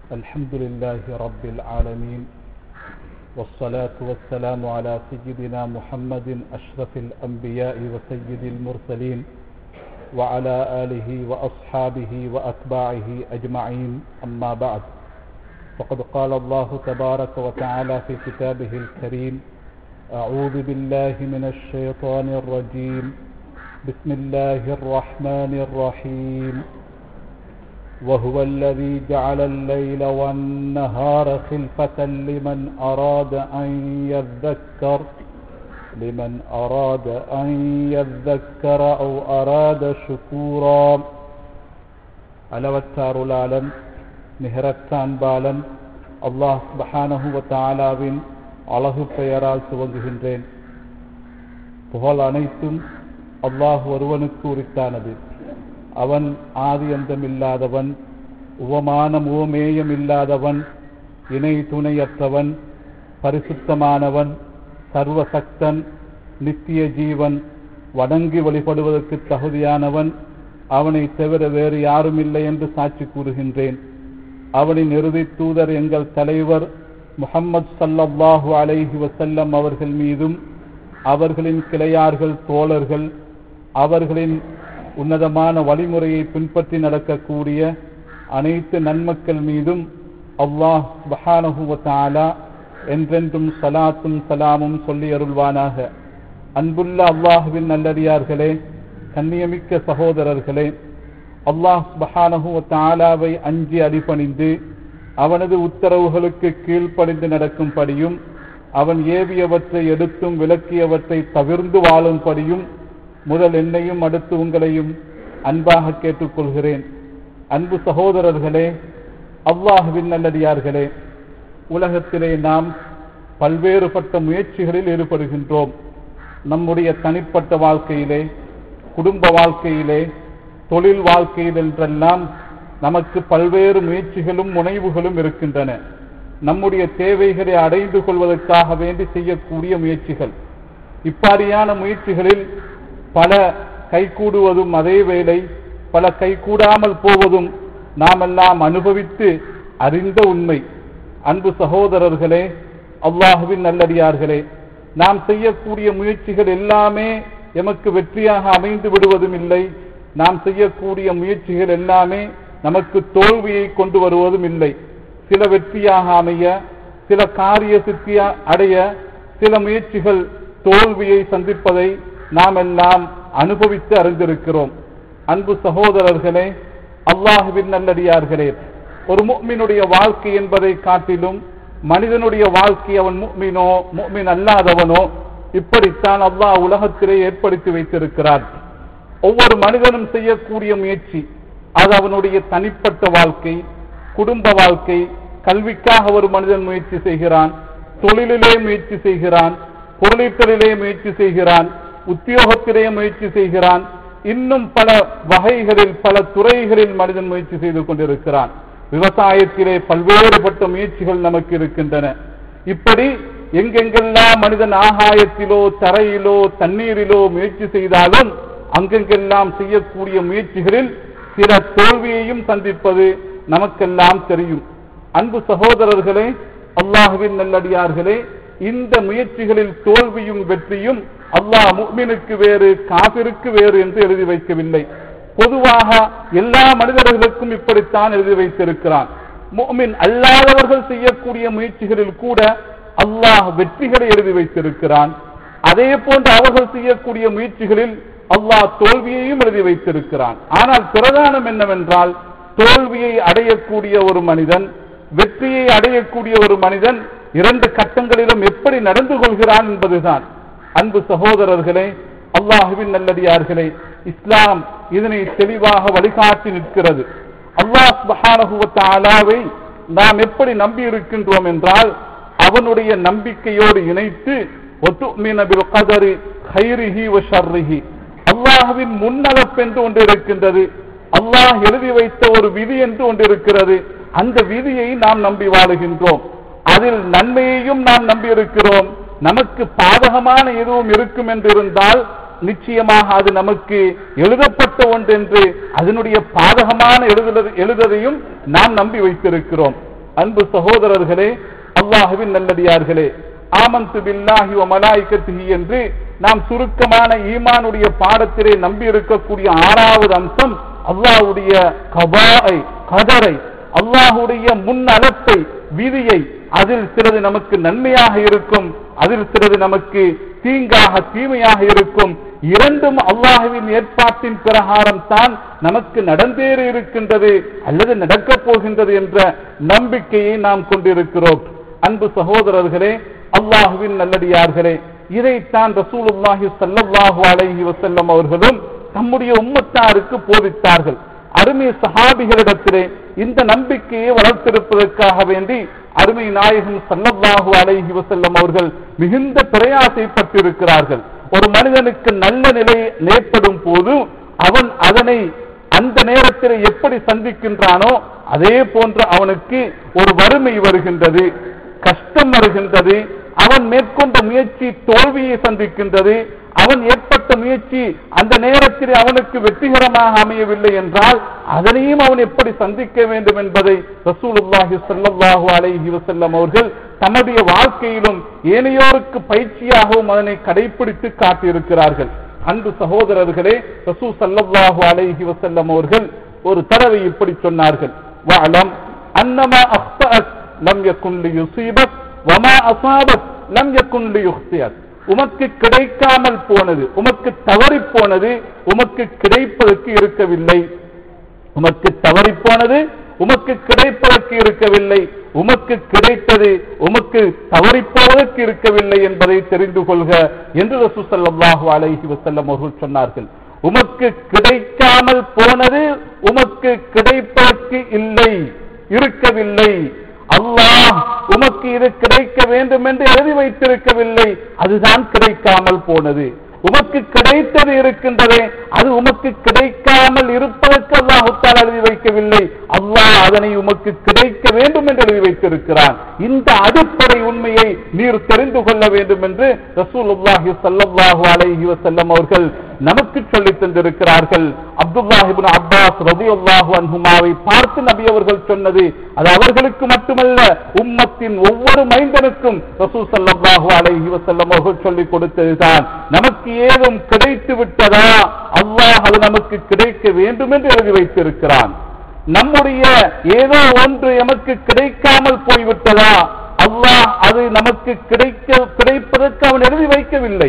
الحمد لله رب العالمين والصلاة والسلام على سيدنا محمد أشرف الأنبياء وسيد المرسلين وعلى آله وأصحابه وأتباعه أجمعين أما بعد فقد قال الله تبارك وتعالى في كتابه الكريم أعوذ بالله من الشيطان الرجيم بسم الله الرحمن الرحيم وهو الذي جعل الليل والنهار خلفة لمن أراد أن يذكر لمن أراد أن يذكر أو أراد شكورا அளவற்றாருளாளன் நிகரற்றான்பாளன் அல்லாஹ் சுபஹானஹு வ தஆலாவின் அழகு பெயரால் துவங்குகின்றேன் புகழ் அனைத்தும் அல்லாஹ் ஒருவனுக்கு உரித்தானது அவன் ஆதி அந்தமில்லாதவன் உவமானம் உவமேயம் இல்லாதவன் இணை துணையற்றவன் பரிசுத்தமானவன் சர்வசக்தன் நித்திய ஜீவன் வணங்கி வழிபடுவதற்கு தகுதியானவன் அவனை தவிர வேறு யாரும் இல்லை என்று சாட்சி கூறுகின்றேன் அவனின் இறுதி தூதர் எங்கள் தலைவர் முகம்மது சல்லல்லாஹு அலைஹி வசல்லம் அவர்கள் மீதும் அவர்களின் கிளையார்கள் தோழர்கள் அவர்களின் உன்னதமான வழிமுறையை பின்பற்றி நடக்கக்கூடிய அனைத்து நன்மக்கள் மீதும் அல்லாஹ் பஹானஹுவத்தாலா என்றென்றும் சலாத்தும் சலாமும் சொல்லி அருள்வானாக அன்புள்ள அல்லாஹுவின் நல்லடியார்களே கண்ணியமிக்க சகோதரர்களே அல்லாஹ் பஹானஹுவத்தாலாவை அஞ்சி அடிபணிந்து அவனது உத்தரவுகளுக்கு கீழ்ப்படிந்து நடக்கும்படியும் அவன் ஏவியவற்றை எடுத்தும் விளக்கியவற்றை தவிர்ந்து வாழும்படியும் முதல் என்னையும் அடுத்து உங்களையும் அன்பாக கேட்டுக்கொள்கிறேன் அன்பு சகோதரர்களே அல்லாஹுவின் நல்லடியார்களே உலகத்திலே நாம் பல்வேறுபட்ட முயற்சிகளில் ஈடுபடுகின்றோம் நம்முடைய தனிப்பட்ட வாழ்க்கையிலே குடும்ப வாழ்க்கையிலே தொழில் வாழ்க்கையில் என்றெல்லாம் நமக்கு பல்வேறு முயற்சிகளும் முனைவுகளும் இருக்கின்றன நம்முடைய தேவைகளை அடைந்து கொள்வதற்காக வேண்டி செய்யக்கூடிய முயற்சிகள் இப்பாரியான முயற்சிகளில் பல கைகூடுவதும் அதே வேளை பல கைகூடாமல் போவதும் நாமெல்லாம் அனுபவித்து அறிந்த உண்மை அன்பு சகோதரர்களே அல்லாஹுவின் நல்லடியார்களே நாம் செய்யக்கூடிய முயற்சிகள் எல்லாமே எமக்கு வெற்றியாக அமைந்து விடுவதும் இல்லை நாம் செய்யக்கூடிய முயற்சிகள் எல்லாமே நமக்கு தோல்வியை கொண்டு வருவதும் இல்லை சில வெற்றியாக அமைய சில காரிய சித்தியா அடைய சில முயற்சிகள் தோல்வியை சந்திப்பதை நாம் எல்லாம் அனுபவித்து அறிந்திருக்கிறோம் அன்பு சகோதரர்களே அல்லாஹுவின் நல்லடியார்களே ஒரு முக்மினுடைய வாழ்க்கை என்பதை காட்டிலும் மனிதனுடைய வாழ்க்கை அவன் முக்மினோ முக்மின் அல்லாதவனோ இப்படித்தான் அல்லாஹ் உலகத்திலே ஏற்படுத்தி வைத்திருக்கிறார் ஒவ்வொரு மனிதனும் செய்யக்கூடிய முயற்சி அது அவனுடைய தனிப்பட்ட வாழ்க்கை குடும்ப வாழ்க்கை கல்விக்காக ஒரு மனிதன் முயற்சி செய்கிறான் தொழிலிலே முயற்சி செய்கிறான் பொருளீட்டலிலே முயற்சி செய்கிறான் உத்தியோகத்திலே முயற்சி செய்கிறான் இன்னும் பல வகைகளில் பல துறைகளில் மனிதன் முயற்சி செய்து கொண்டிருக்கிறான் விவசாயத்திலே பல்வேறுபட்ட முயற்சிகள் நமக்கு இருக்கின்றன இப்படி எங்கெங்கெல்லாம் மனிதன் ஆகாயத்திலோ தரையிலோ தண்ணீரிலோ முயற்சி செய்தாலும் அங்கெங்கெல்லாம் செய்யக்கூடிய முயற்சிகளில் சில தோல்வியையும் சந்திப்பது நமக்கெல்லாம் தெரியும் அன்பு சகோதரர்களே அல்லாஹுவின் நல்லடியார்களே இந்த முயற்சிகளில் தோல்வியும் வெற்றியும் அல்லாஹ் முக்மினுக்கு வேறு காபிருக்கு வேறு என்று எழுதி வைக்கவில்லை பொதுவாக எல்லா மனிதர்களுக்கும் இப்படித்தான் எழுதி வைத்திருக்கிறான் முக்மின் அல்லாதவர்கள் செய்யக்கூடிய முயற்சிகளில் கூட அல்லாஹ் வெற்றிகளை எழுதி வைத்திருக்கிறான் அதே போன்று அவர்கள் செய்யக்கூடிய முயற்சிகளில் அல்லாஹ் தோல்வியையும் எழுதி வைத்திருக்கிறான் ஆனால் பிரதானம் என்னவென்றால் தோல்வியை அடையக்கூடிய ஒரு மனிதன் வெற்றியை அடையக்கூடிய ஒரு மனிதன் இரண்டு கட்டங்களிலும் எப்படி நடந்து கொள்கிறான் என்பதுதான் அன்பு சகோதரர்களே அல்லாஹுவின் நல்லடியார்களே இஸ்லாம் இதனை தெளிவாக வழிகாட்டி நிற்கிறது அல்லாஹ் நாம் எப்படி நம்பி இருக்கின்றோம் என்றால் அவனுடைய நம்பிக்கையோடு இணைத்து அல்லாஹுவின் முன்னலப்பு என்று ஒன்று இருக்கின்றது அல்லாஹ் எழுதி வைத்த ஒரு விதி என்று ஒன்று இருக்கிறது அந்த விதியை நாம் நம்பி வாழுகின்றோம் அதில் நன்மையையும் நாம் நம்பி இருக்கிறோம் நமக்கு பாதகமான எதுவும் இருக்கும் என்று இருந்தால் நிச்சயமாக அது நமக்கு எழுதப்பட்ட ஒன்றென்று அதனுடைய பாதகமான எழுதுத எழுததையும் நாம் நம்பி வைத்திருக்கிறோம் அன்பு சகோதரர்களே அல்லாஹுவின் நல்லடியார்களே ஆமந்து பில்லாஹி வ மலாய்கத்திஹி என்று நாம் சுருக்கமான ஈமானுடைய பாடத்திலே நம்பி இருக்கக்கூடிய ஆறாவது அம்சம் அல்லாஹ்வுடைய கபாயை கதரை அல்லாஹ்வுடைய முன்னலத்தை விதியை அதில் சிலது நமக்கு நன்மையாக இருக்கும் அதில் சிலது நமக்கு தீங்காக தீமையாக இருக்கும் இரண்டும் அல்லாஹுவின் ஏற்பாட்டின் பிரகாரம் தான் நமக்கு நடந்தேற இருக்கின்றது அல்லது நடக்கப் போகின்றது என்ற நம்பிக்கையை நாம் கொண்டிருக்கிறோம் அன்பு சகோதரர்களே அல்லாஹுவின் நல்லடியார்களே இதைத்தான் ரசூலுல்லாஹி ஸல்லல்லாஹு அலைஹி வஸல்லம் அவர்களும் தம்முடைய உம்மத்தாருக்கு போதித்தார்கள் அருமை சஹாபிகளிடத்திலே இந்த நம்பிக்கையை வளர்த்திருப்பதற்காக வேண்டி அருமை நாயகம் ஸல்லல்லாஹு அலைஹி வஸல்லம் அவர்கள் மிகுந்த பிரயாசைப்பட்டிருக்கிறார்கள் ஒரு மனிதனுக்கு நல்ல நிலை ஏற்படும் போது அவன் அதனை அந்த நேரத்தில் எப்படி சந்திக்கின்றானோ அதே போன்று அவனுக்கு ஒரு வறுமை வருகின்றது கஷ்டம் வருகின்றது அவன் மேற்கொண்ட முயற்சி தோல்வியை சந்திக்கின்றது அவன் ஏற்பட்ட முயற்சி அந்த நேரத்தில் அவனுக்கு வெற்றிகரமாக அமையவில்லை என்றால் அதனையும் அவன் எப்படி சந்திக்க வேண்டும் என்பதை ரசூலுல்லாஹி ஸல்லல்லாஹு அலைஹி வஸல்லம் அவர்கள் தம்முடைய வாழ்க்கையிலும் ஏனையோருக்கு பயிற்சியாகவும் அதனை கடைபிடித்து காட்டியிருக்கிறார்கள் அன்பு சகோதரர்களே ரசூ ஸல்லல்லாஹு அலைஹி வஸல்லம் அவர்கள் ஒரு தடவை இப்படி சொன்னார்கள் வஅலம் அன்னமா அக்தஅக் லம் யகுன் லியுஸீபக் வமா அஸாபக் லம் யகுன் லியுக்தியக் உமக்கு கிடைக்காமல் போனது உமக்கு தவறி போனது உமக்கு கிடைப்பதற்கு இருக்கவில்லை உமக்கு தவறி போனது உமக்கு கிடைப்பதற்கு இருக்கவில்லை உமக்கு கிடைத்தது உமக்கு தவறி போவதற்கு இருக்கவில்லை என்பதை தெரிந்து கொள்க என்று ரசூ ஸல்லல்லாஹு அலைஹி வஸல்லம் அவர்கள் சொன்னார்கள் உமக்கு கிடைக்காமல் போனது உமக்கு கிடைப்பதற்கு இல்லை இருக்கவில்லை அல்லாஹ் உமக்கு இது கிடைக்க வேண்டும் என்று எழுதி வைத்திருக்கவில்லை அதுதான் கிடைக்காமல் போனது உமக்கு கிடைத்தது இருக்கின்றதே அது உமக்கு கிடைக்காமல் இருப்பதற்கு அல்லாஹுத்தால் எழுதி வைக்கவில்லை அல்லாஹ் அதனை உமக்கு கிடைக்க வேண்டும் என்று எழுதி வைத்திருக்கிறான் இந்த அடிப்படை உண்மையை நீர் தெரிந்து கொள்ள வேண்டும் என்று ரசூலுல்லாஹி ஸல்லல்லாஹு அலைஹி வஸல்லம் அவர்கள் நமக்கு சொல்லித் தந்திருக்கிறார்கள் அப்துல்லாஹ் இப்னு அப்பாஸ் ரலியல்லாஹு அன்ஹுமாவை பார்த்து நபி அவர்கள் சொன்னது அது அவர்களுக்கு மட்டுமல்ல உம்மத்தின் ஒவ்வொரு மைந்தனுக்கும் ரசூல் ஸல்லல்லாஹு அலைஹி வஸல்லம் அவர்கள் சொல்லிக் கொடுத்ததுதான் நமக்கு ஏதும் கிடைத்து விட்டதா அல்லாஹ் அது நமக்கு கிடைக்க வேண்டும் என்று எழுதி வைத்திருக்கிறான் நம்முடைய ஏதோ ஒன்று எமக்கு கிடைக்காமல் போய்விட்டதா அல்லாஹ் அது நமக்கு கிடைக்க கிடைப்பதற்கு அவன் எழுதி வைக்கவில்லை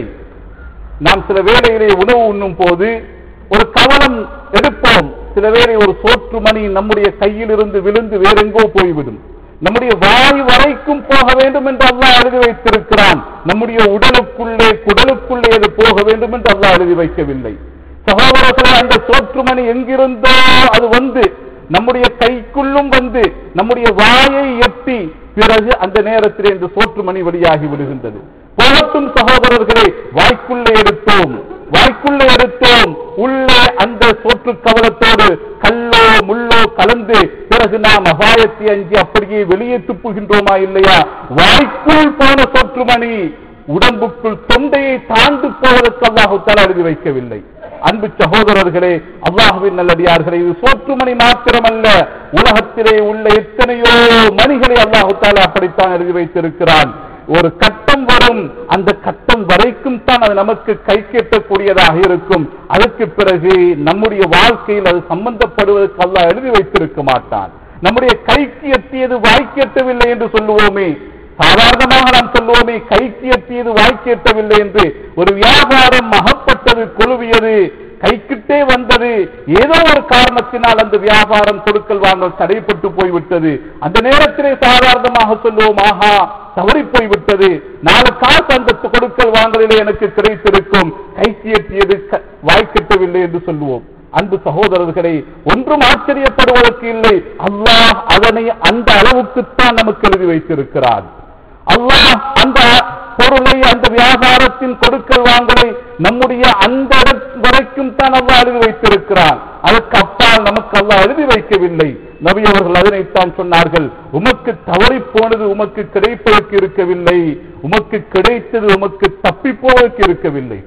நாம் சில வேளையிலே உணவு உண்ணும் போது ஒரு கவனம் எடுப்போம் சில வேளை ஒரு சோற்று மணி நம்முடைய கையில் இருந்து விழுந்து வேறெங்கோ போய்விடும் நம்முடைய வாய் வரைக்கும் போக வேண்டும் என்று அல்லாஹ் எழுதி வைத்திருக்கிறான் நம்முடைய உடலுக்குள்ளே குடலுக்குள்ளே அது போக வேண்டும் என்று அல்லாஹ் எழுதி வைக்கவில்லை சகோதரர்களே அந்த சோற்றுமணி எங்கிருந்தோ அது வந்து நம்முடைய கைக்குள்ளும் வந்து நம்முடைய வாயை எட்டி பிறகு அந்த நேரத்திலே இந்த சோற்றுமணி வெளியாகி விடுகின்றது போகட்டும் சகோதரர்களே வாய்க்குள்ளே எடுத்தோம் வாய்க்குள்ளே எடுத்தோம் உள்ளே அந்த சோற்று கவலத்தோடு கல்லோ முள்ளோ கலந்து பிறகு நாம் அபாயத்தை அஞ்சி அப்படியே வெளியே துப்புகின்றோமா இல்லையா வாய்க்குள் போன சோற்றுமணி உடம்புக்குள் தொண்டையை தாண்டு போவதற்கு அல்லாஹு தஆலா எழுதி வைக்கவில்லை அன்பு சகோதரர்களே அல்லாஹுவின் நல்லடியார்களே இது சோற்றுமணி மாத்திரமல்ல உலகத்திலே உள்ள எத்தனையோ மணிகளை அல்லாஹு தாலா அப்படித்தான் எழுதி வைத்திருக்கிறான் ஒரு கட்டம் வரும் அந்த கட்டம் வரைக்கும் தான் அது நமக்கு கை கேட்டக்கூடியதாக இருக்கும் அதற்கு பிறகு நம்முடைய வாழ்க்கையில் அது சம்பந்தப்படுவதற்கு அல்லாஹ் எழுதி வைத்திருக்க மாட்டான் நம்முடைய கைக்கு எட்டியது வாய்க்கு எட்டவில்லை என்று சொல்லுவோமே சாதாரணமாக நாம் சொல்லுவோமே கைக்கு எட்டியது வாய்க்கு எட்டவில்லை என்று ஒரு வியாபாரம் மகப்பட்டது குழுவியது கைக்கிட்டே வந்தது ஏதோ ஒரு காரணத்தினால் அந்த வியாபாரம் கொடுக்கல் வாங்கல் தடைப்பட்டு போய்விட்டது அந்த நேரத்திலே சாதாரணமாக சொல்லுவோம் ஆஹா தவறி போய்விட்டது நாலு காசு அந்த கொடுக்கல் வாங்கலிலே எனக்கு கிடைத்திருக்கும் கைக்கு எட்டியது க- வாய்க்கெட்டவில்லை என்று சொல்லுவோம் அன்பு சகோதரர்களே ஒன்றும் ஆச்சரியப்படுவதற்கு இல்லை அல்லாஹ் அதனை அந்த அளவுக்குத்தான் நமக்கு எழுதி வைத்திருக்கிறான் அல்லாஹ் அந்த பொருளை அந்த வியாபாரத்தின் கொடுக்கல் வாங்கலை நம்முடைய அந்த இடம் வரைக்கும் தான் அல்லாஹ் எழுதி வைத்திருக்கிறான் அதற்கு அப்பால் நமக்கு அல்லாஹ் எழுதி வைக்கவில்லை நபி அவர்கள் அதனைத்தான் சொன்னார்கள் உமக்கு தவறி போனது உமக்கு கிடைப்பதற்கு இருக்கவில்லை உமக்கு கிடைத்தது உமக்கு தப்பி போவதற்கு இருக்கவில்லை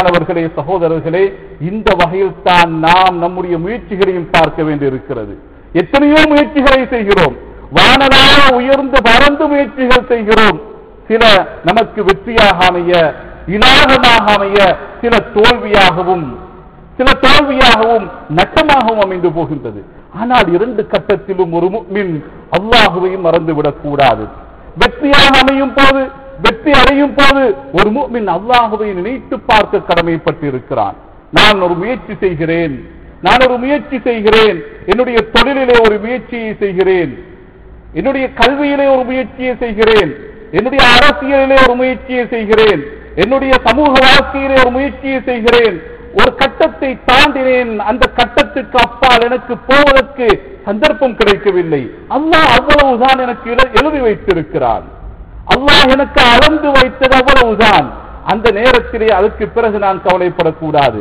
அருமையானவர்களே சகோதரர்களே இந்த வகையில் தான் நாம் நம்முடைய முயற்சிகளையும் பார்க்க வேண்டியிருக்கிறது எத்தனையோ முயற்சிகளை செய்கிறோம் வானலாக உயர்ந்து பறந்து முயற்சிகள் செய்கிறோம் சில நமக்கு வெற்றியாக அமைய இலாகமாக அமைய சில தோல்வியாகவும் சில தோல்வியாகவும் நட்டமாகவும் அமைந்து போகின்றது ஆனால் இரண்டு கட்டத்திலும் ஒரு முக்மின் அல்லாஹுவையும் மறந்துவிடக் கூடாது வெற்றியாக அமையும் போது வெற்றி அடையும் போது ஒரு முக்மின் அல்லாஹுவை நினைத்து பார்க்க கடமைப்பட்டிருக்கிறான் நான் ஒரு முயற்சி செய்கிறேன் நான் ஒரு முயற்சி செய்கிறேன் என்னுடைய தொழிலிலே ஒரு முயற்சியை செய்கிறேன் என்னுடைய கல்வியிலே ஒரு முயற்சியை செய்கிறேன் என்னுடைய அரசியலிலே ஒரு முயற்சியை செய்கிறேன் என்னுடைய சமூக வாழ்க்கையிலே ஒரு முயற்சியை செய்கிறேன் ஒரு கட்டத்தை தாண்டினேன் அந்த கட்டத்துக்கு அப்பால் எனக்கு போவதற்கு சந்தர்ப்பம் கிடைக்கவில்லை அல்லாஹ் அவ்வளவுதான் எனக்கு எழு- எழுதி வைத்திருக்கிறான் அல்லாஹ் எனக்கு அளந்து வைத்தது அவ்வளவுதான் அந்த நேரத்திலே அதுக்கு பிறகு நான் கவலைப்படக்கூடாது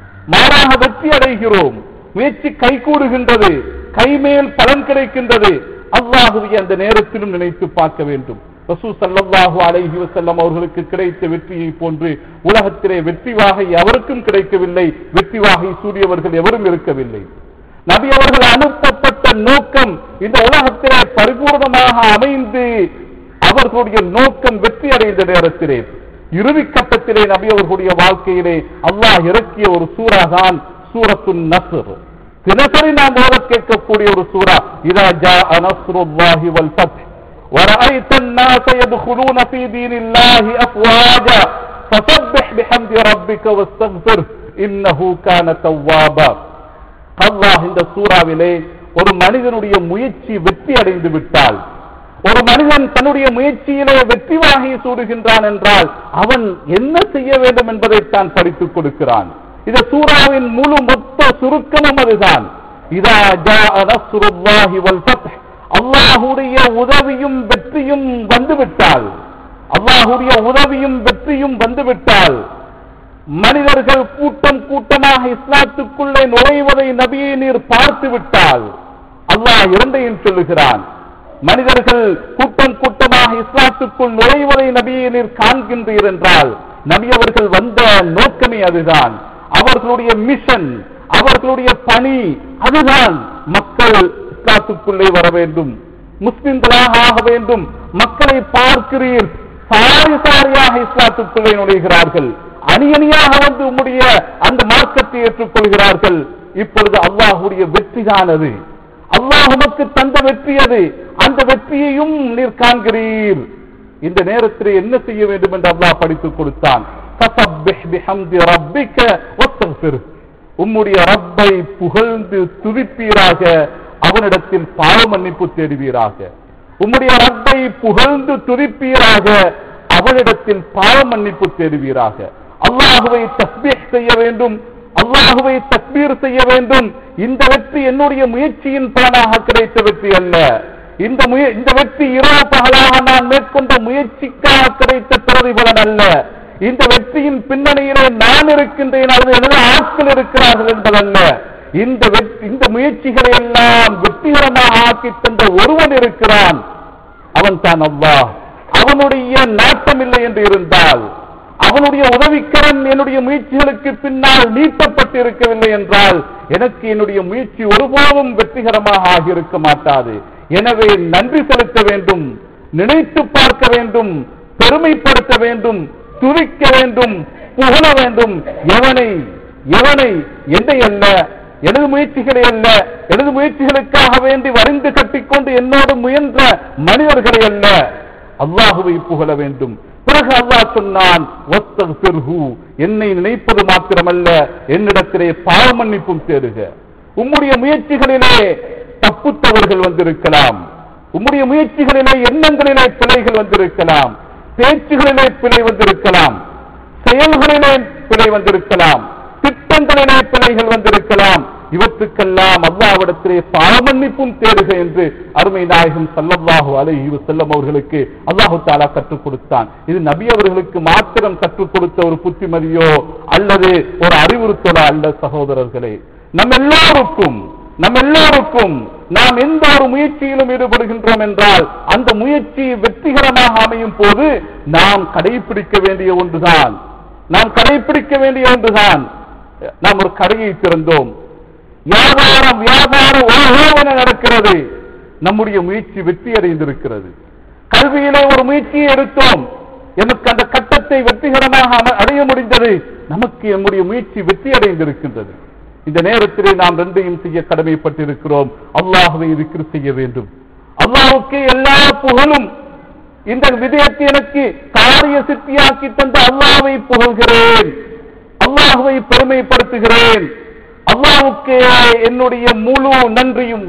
மாறாக வெற்றி அடைகிறோம் முயற்சி கைகூடுகின்றது கைமேல் பலன் கிடைக்கின்றது அல்லாஹுவை அந்த நேரத்திலும் நினைத்து பார்க்க வேண்டும் ரசூ ஸல்லல்லாஹு அலைஹி வஸல்லம் அவர்களுக்கு கிடைத்த வெற்றியை போன்று உலகத்திலே வெற்றி வாகை எவருக்கும் கிடைக்கவில்லை வெற்றி வாகை சூடியவர்கள் எவரும் இருக்கவில்லை நபி அவர்கள் அனுப்பப்பட்ட நோக்கம் இந்த உலகத்திலே பரிபூர்ணமாக அமைந்து அவர்களுடைய நோக்கம் வெற்றி அடைந்த நேரத்திலே இறுதி கட்டத்திலே நபி அவர்களுடைய வாழ்க்கையிலே அல்லாஹ் இறக்கிய ஒரு சூறா தான் சூரத்துன் நஸ்ர் தினசரி நாம் ஓத கேட்கக்கூடிய ஒரு சூறா இதா ஜா நஸ்ருல்லாஹி வல் ஃபத் ورأيت الناس يدخلون في دين الله أفواجا فسبح بحمد ربك واستغفره إنه كان توابا அல்லாஹ் இந்த சூறாவிலே ஒரு மனிதனுடைய முயற்சி வெற்றி அடைந்து விட்டால் ஒரு மனிதன் தன்னுடைய முயற்சியிலே வெற்றி வாகி சூடுகின்றான் என்றால் அவன் என்ன செய்ய வேண்டும் என்பதைத்தான் படித்துக் கொடுக்கிறான் இந்த சூறாவின் முழு மொத்த சுருக்கமும் அதுதான் இதா ஜாஅ நஸ்ருல்லாஹி வல் ஃபத்ஹ் அல்லாஹ்வுடைய உதவியும் வெற்றியும் வந்துவிட்டால் அல்லாஹ்வுடைய உதவியும் வெற்றியும் வந்துவிட்டால் மனிதர்கள் கூட்டம் கூட்டமாக இஸ்லாத்துக்குள்ளே நுழைவதை நபியை நீர் பார்த்து விட்டால் அல்லாஹ் இரண்டையும் சொல்லுகிறான் மனிதர்கள் கூட்டம் கூட்டமாக இஸ்லாத்துக்குள் நுழைவதை நபியை நீர் காண்கின்றீர் என்றால் நபி அவர்கள் வந்த நோக்கமே அதுதான் அவர்களுடைய மிஷன் அவர்களுடைய பணி அதுதான் மக்கள் இஸ்லாத்துக்குள்ளே வர வேண்டும் முஸ்லிம்களாக ஆக வேண்டும் மக்களை பார்க்கிறீர் சாரி சாரியாக இஸ்லாத்துக்குள்ளே நுழைகிறார்கள் அணி அணியாக வந்து உம்முடைய அந்த மார்க்கத்தை ஏற்றுக்கொள்கிறார்கள் இப்பொழுது அல்லாஹுடைய வெற்றிதான் அது அல்லாஹ் உமக்கு தந்த வெற்றி அது அந்த வெற்றியையும் நீர் காண்கிறீர் இந்த நேரத்தில் என்ன செய்ய வேண்டும் என்று அல்லாஹ் படித்துக் கொடுத்தான் ஃபஸப்பிஹ் பிஹம்தி ரப்பிக வஸ்தக்ஃபிர். உம்முடைய ரப்பை புகழ்ந்து துதிப்பீராக அவனிடத்தில் பாவ மன்னிப்பு தேடுவீராக உம்முடைய ரப்பை புகழ்ந்து துதிப்பீராக அவனிடத்தில் பாவ மன்னிப்பு தேடுவீராக அல்லாஹுவை தஸ்பீஹ் செய்ய வேண்டும் அல்லாஹுவை தக்பீர் செய்ய வேண்டும் இந்த வெற்றி என்னுடைய முயற்சியின் பலனாக கிடைத்த வெற்றி அல்ல இந்த முய- இந்த வெற்றி இரவு பகலாக நான் மேற்கொண்ட முயற்சிக்காக கிடைத்த பிரதிபலன் அல்ல இந்த வெற்றியின் பின்னணியிலே நான் இருக்கின்றேன் அல்லது எனது ஆட்கள் இருக்கிறார்கள் என்பதல்ல இந்த வெற்றி இந்த முயற்சிகளை எல்லாம் வெற்றிகரமாக ஆக்கி தந்த ஒருவன் இருக்கிறான் அவன் தான் அல்லாஹ் அவனுடைய நாட்டம் இல்லை என்று இருந்தால் அவனுடைய உதவிக்கரம் என்னுடைய முயற்சிகளுக்கு பின்னால் நீட்டப்பட்டு இருக்கவில்லை என்றால் எனக்கு என்னுடைய முயற்சி ஒருபோதும் வெற்றிகரமாக ஆகியிருக்க மாட்டாது எனவே நன்றி செலுத்த வேண்டும் நினைத்து பார்க்க வேண்டும் பெருமைப்படுத்த வேண்டும் துதிக்க வேண்டும் புகழ வேண்டும் எவனை எவனை என்னை அல்ல எனது முயற்சிகளை அல்ல எனது முயற்சிகளுக்காக வேண்டி வரிந்து கட்டிக்கொண்டு என்னோடு முயன்ற மனிதர்களை அல்ல அல்லாஹுவை புகழ வேண்டும் பிறகு அல்லாஹ் சொன்னான் "வஸ்தக்ஃபிர்ஹு." என்னை நினைப்பது மாத்திரமல்ல என்னிடத்திலே பாவ மன்னிப்பும் தேடுக உம்முடைய முயற்சிகளிலே தப்புத்தவர்கள் வந்திருக்கலாம் உம்முடைய முயற்சிகளிலே எண்ணங்களிலே பிழைகள் வந்திருக்கலாம் பேச்சுகளிலே பிழை வந்திருக்கலாம் செயல்களிலே பிழை வந்திருக்கலாம் திட்டங்களிலே பிழைகள் வந்திருக்கலாம் இவற்றுக்கெல்லாம் அல்லாவிடத்திலே பாவமன்னிப்பும் தேடுக என்று அருமை நாயகம் ஸல்லல்லாஹு அலைஹி வஸல்லம் அவர்களுக்கு அல்லாஹு தாலா கற்றுக் கொடுத்தான் இது நபி அவர்களுக்கு மாத்திரம் கற்றுக் கொடுத்த ஒரு புத்திமதியோ அல்லது ஒரு அறிவுறுத்தலோ அல்ல சகோதரர்களே நம் எல்லோருக்கும் நம் எல்லோருக்கும் நாம் எந்த ஒரு முயற்சியிலும் ஈடுபடுகின்றோம் என்றால் அந்த முயற்சி வெற்றிகரமாக அமையும் போது நாம் கடைபிடிக்க வேண்டிய ஒன்றுதான் நாம் கடைபிடிக்க வேண்டிய ஒன்றுதான் நாம் ஒரு கடையை திறந்தோம் வியாபாரம் வியாபாரம் ஓஹோவென நடக்கிறது நம்முடைய முயற்சி வெற்றி அடைந்திருக்கிறது கல்வியிலே ஒரு முயற்சியை எடுத்தோம் எமக்கு அந்த கட்டத்தை வெற்றிகரமாக அம- அடைய முடிந்தது நமக்கு நம்முடைய முயற்சி வெற்றி அடைந்திருக்கின்றது இந்த நேரத்திலே நாம் ரெண்டையும் செய்ய கடமைப்பட்டிருக்கிறோம் அல்லாஹுவை இருக்கிற செய்ய வேண்டும் அல்லாஹ்வுக்கு எல்லா புகழும் இந்த விதயத்தை எனக்கு காரிய சித்தியாக்கி தந்த அல்லாஹ்வை புகழ்கிறேன் அல்லாஹ்வை பெருமைப்படுத்துகிறேன் அல்லாஹ்வுக்கே என்னுடைய முழு நன்றியும்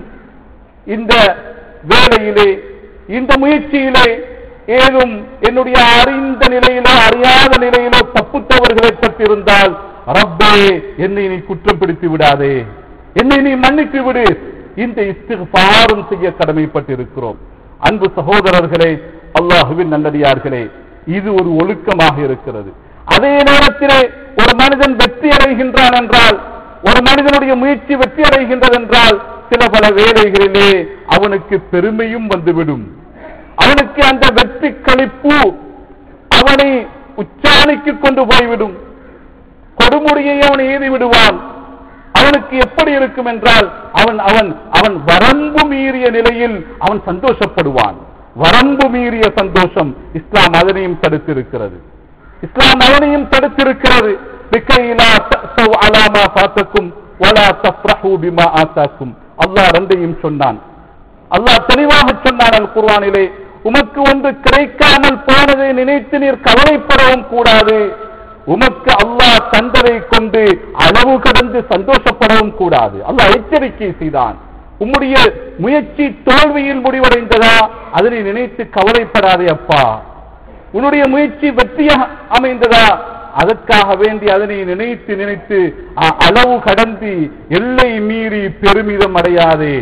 இந்த வேலையிலே இந்த முயற்சியிலே ஏதும் என்னுடைய அறிந்த நிலையிலோ அறியாத நிலையிலோ தப்பு தவறுகளை பற்றிருந்தால் ரப்பே என்னை நீ குற்றம் பிடித்து விடாதே என்னை நீ மன்னித்து விடு இந்த இஸ்திஃபாரும் செய்ய கடமைப்பட்டிருக்கிறோம் அன்பு சகோதரர்களே அல்லாஹுவின் நல்லடியார்களே இது ஒரு ஒழுக்கமாக இருக்கிறது அதே நேரத்திலே ஒரு மனிதன் வெற்றி அடைகின்றான் என்றால் ஒரு மனிதனுடைய முயற்சி வெற்றி அடைகின்றது என்றால் சில பல வேலைகளிலே அவனுக்கு பெருமையும் வந்துவிடும் அவனுக்கு அந்த வெற்றி களிப்பு அவனை உச்சாணிக்கு கொண்டு போய்விடும் கொடுமுடியை அவன் ஏறி விடுவான் அவனுக்கு எப்படி இருக்கும் என்றால் அவன் அவன் அவன் வரம்பு மீறிய நிலையில் அவன் சந்தோஷப்படுவான் வரம்பு மீறிய சந்தோஷம் இஸ்லாம் அதனையும் தடுத்திருக்கிறது இஸ்லாம் அதனையும் தடுத்திருக்கிறது லிக்கைலா தஅஸவ் அலா மா ஃபாத்தக்கும் வலா தஃப்ரஹு பிமா ஆத்தாக்கும் அல்லாஹ் ரெண்டையும் சொன்னான் அல்லாஹ் தெளிவாக சொன்னான் அல் குர்ஆனிலே உமக்கு ஒன்று கிடைக்காமல் போனதை நினைத்து நீர் கவலைப்படவும் கூடாது உமக்கு அல்லாஹ் தந்ததை கொண்டு அளவு கடந்து சந்தோஷப்படவும் கூடாது அல்லாஹ் எச்சரிக்கை செய்தான் உம்முடைய முயற்சி தோல்வியில் முடிவடைந்ததா அதனை நினைத்து கவலைப்படாதே அப்பா உன்னுடைய முயற்சி வெற்றியாக அமைந்ததா அதற்காக வேண்டி அதனை நினைத்து நினைத்து அ- அளவு கடந்து எல்லை மீறி பெருமிதம் அடையாதே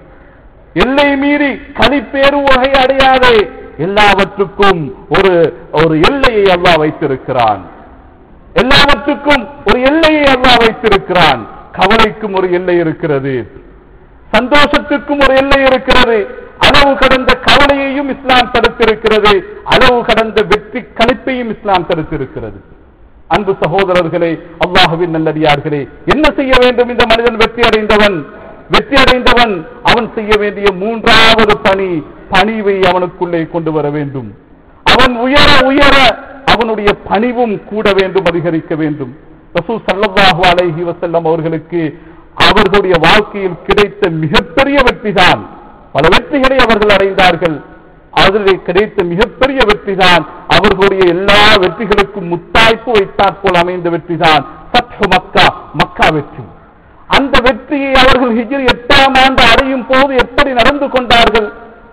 எல்லை மீறி களிப்பேறு வகை அடையாதே எல்லாவற்றுக்கும் ஒரு ஒரு எல்லையை அல்லாஹ் வைத்திருக்கிறான் எல்லாவற்றுக்கும் ஒரு எல்லையை அல்லாஹ் வைத்திருக்கிறான் கவலைக்கும் ஒரு எல்லை இருக்கிறது சந்தோஷத்துக்கும் ஒரு எல்லை இருக்கிறது அளவு கடந்த கவலையையும் இஸ்லாம் தடுத்திருக்கிறது அளவு கடந்த வெற்றி களிப்பையும் இஸ்லாம் தடுத்திருக்கிறது அன்பு சகோதரர்களே அல்லாஹுவின் நல்லடியார்களே என்ன செய்ய வேண்டும் இந்த மனிதன் வெற்றி அடைந்தவன் வெற்றி அடைந்தவன் அவன் செய்ய வேண்டிய மூன்றாவது பணி பணிவை அவனுக்குள்ளே கொண்டு வர வேண்டும் அவன் உயர உயர அவனுடைய பணிவும் கூட வேண்டும் அதிகரிக்க வேண்டும் ரசூல் ஸல்லல்லாஹு அலைஹி வஸல்லம் அவர்களுக்கு அவர்களுடைய வாழ்க்கையில் கிடைத்த மிகப்பெரிய வெற்றிதான் பல வெற்றிகளை அவர்கள் அடைந்தார்கள் அதில் கிடைத்த மிகப்பெரிய வெற்றிதான் அவர்களுடைய எல்லா வெற்றிகளுக்கும் முத்தாய்ப்பு வைத்தாற்போல் அமைந்த வெற்றிதான் சத்ஹு மக்கா மக்கா வெற்றி அந்த வெற்றியை அவர்கள் ஹிஜ்ரி எட்டாம் ஆண்டு அடையும் போது எப்படி நடந்து கொண்டார்கள்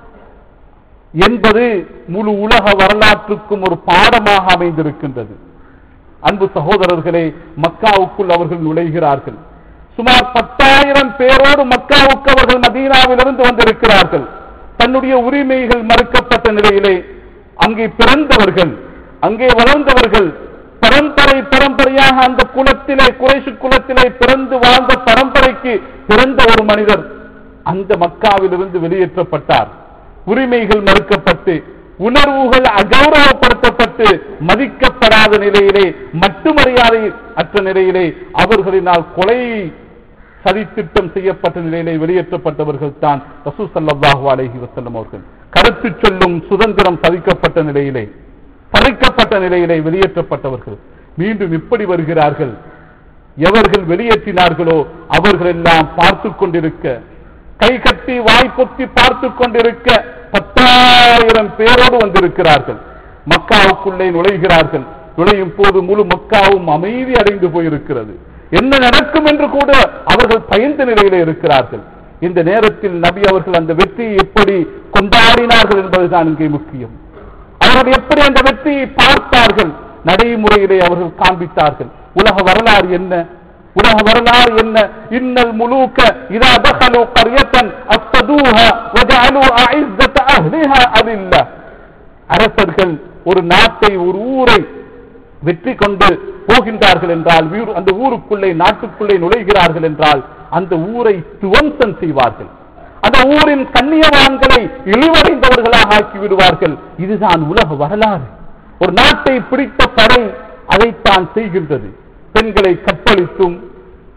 என்பது முழு உலக வரலாற்றுக்கும் ஒரு பாடமாக அமைந்திருக்கின்றது அன்பு சகோதரர்களே மக்காவுக்குள் அவர்கள் நுழைகிறார்கள் சுமார் பத்தாயிரம் பேரோடு மக்காவுக்கு அவர்கள் மதீனாவிலிருந்து வந்திருக்கிறார்கள் தன்னுடைய உரிமைகள் மறுக்கப்பட்ட நிலையிலே அங்கே பிறந்தவர்கள் அங்கே வளர்ந்தவர்கள் பரம்பரை பரம்பரையாக அந்த குலத்திலே குறைசு குலத்திலே பிறந்து வாழ்ந்த பரம்பரைக்கு பிறந்த ஒரு மனிதர் அந்த மக்காவிலிருந்து வெளியேற்றப்பட்டார் உரிமைகள் மறுக்கப்பட்டு உணர்வுகள் அகௌரவப்படுத்தப்பட்டு மதிக்கப்படாத நிலையிலே மட்டுமறியாதை அற்ற நிலையிலே அவர்களினால் கொலை சதித்திட்டம் செய்யப்பட்ட நிலையிலே வெளியேற்றப்பட்டவர்கள் தான் ரசூ ஸல்லல்லாஹு அலைஹி வஸல்லம் அவர்கள் கருத்து சொல்லும் சுதந்திரம் சதிக்கப்பட்ட நிலையிலே பறிக்கப்பட்ட நிலையிலே வெளியேற்றப்பட்டவர்கள் மீண்டும் இப்படி வருகிறார்கள் எவர்கள் வெளியேற்றினார்களோ அவர்கள் எல்லாம் பார்த்து கொண்டிருக்க கை கட்டி வாய் பொத்தி பார்த்து கொண்டிருக்க பத்தாயிரம் பேரோடு வந்திருக்கிறார்கள் மக்காவுக்குள்ளே நுழைகிறார்கள் நுழையும் போது முழு மக்காவும் அமைதி அடைந்து போயிருக்கிறது என்ன நடக்கும் என்று கூட அவர்கள் பயந்த நிலையிலே இருக்கிறார்கள் இந்த நேரத்தில் நபி அவர்கள் அந்த வெற்றியை எப்படி கொண்டாடினார்கள் என்பதுதான் இங்கே முக்கியம் அவர்கள் எப்படி அந்த வெற்றியை பார்த்தார்கள் நடைமுறையிலே அவர்கள் காண்பித்தார்கள் உலக வரலாறு என்ன உலக வரலாறு என்ன இன்னல் முலூக்க இதா தகலு கரியத்தன் அஸ்ததூஹா வஜஅலு அஇஸ்ஸத அஹ்லிஹா அதில்லா அரசர்கள் ஒரு நாட்டை ஒரு ஊரை வெற்றி கொண்டு போகின்றார்கள் என்றால் வீரு- அந்த ஊருக்குள்ளே நாட்டுக்குள்ளே நுழைகிறார்கள் என்றால் அந்த ஊரை துவம்சம் செய்வார்கள் அந்த ஊரின் கண்ணியவான்களை இழிவடைந்தவர்களாக ஆக்கி விடுவார்கள் இதுதான் உலக வரலாறு ஒரு நாட்டை பிடித்த படை அதைத்தான் செய்கின்றது பெண்களை கற்பழித்தும்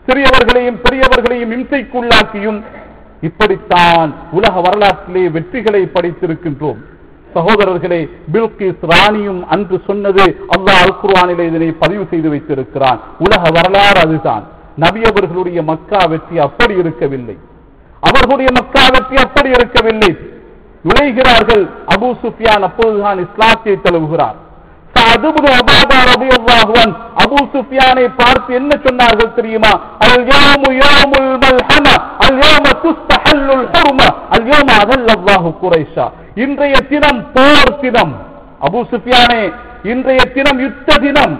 சிறியவர்களையும் பெரியவர்களையும் இம்சைக்குள்ளாக்கியும் இப்படித்தான் உலக வரலாற்றிலே வெற்றிகளை படித்திருக்கின்றோம் சகோதரர்களே பில்கிஸ் ராணியும் அன்று சொன்னது அல்லாஹ் அல் குர்ஆனிலே இதனை பதிவு செய்து வைத்திருக்கிறான் உலக வரலாறு அதுதான் நபி அவர்களுடைய மக்கா வெற்றி அப்படி இருக்கவில்லை அவர்களுடைய மக்கா வெற்றி அப்படி இருக்கவில்லை நுழைகிறார்கள் அபூ சுஃபியான் அப்போதுதான் இஸ்லாத்தை தழுவுகிறார் சஅத் இப்னு உபாதா ரலியல்லாஹு அன்ஹு அபூ சுஃபியானை பார்த்து என்ன சொன்னார்கள் தெரியுமா அல் யௌமு யௌமுல் மல்ஹம அல் யௌம துஸ்தஹல்லுல் ஹுர்ம அல் யௌம அதல்லல்லாஹு குரைஷா இன்றைய தினம் போர் தினம் அபூ சுஃபியானே இன்றைய தினம் யுத்த தினம்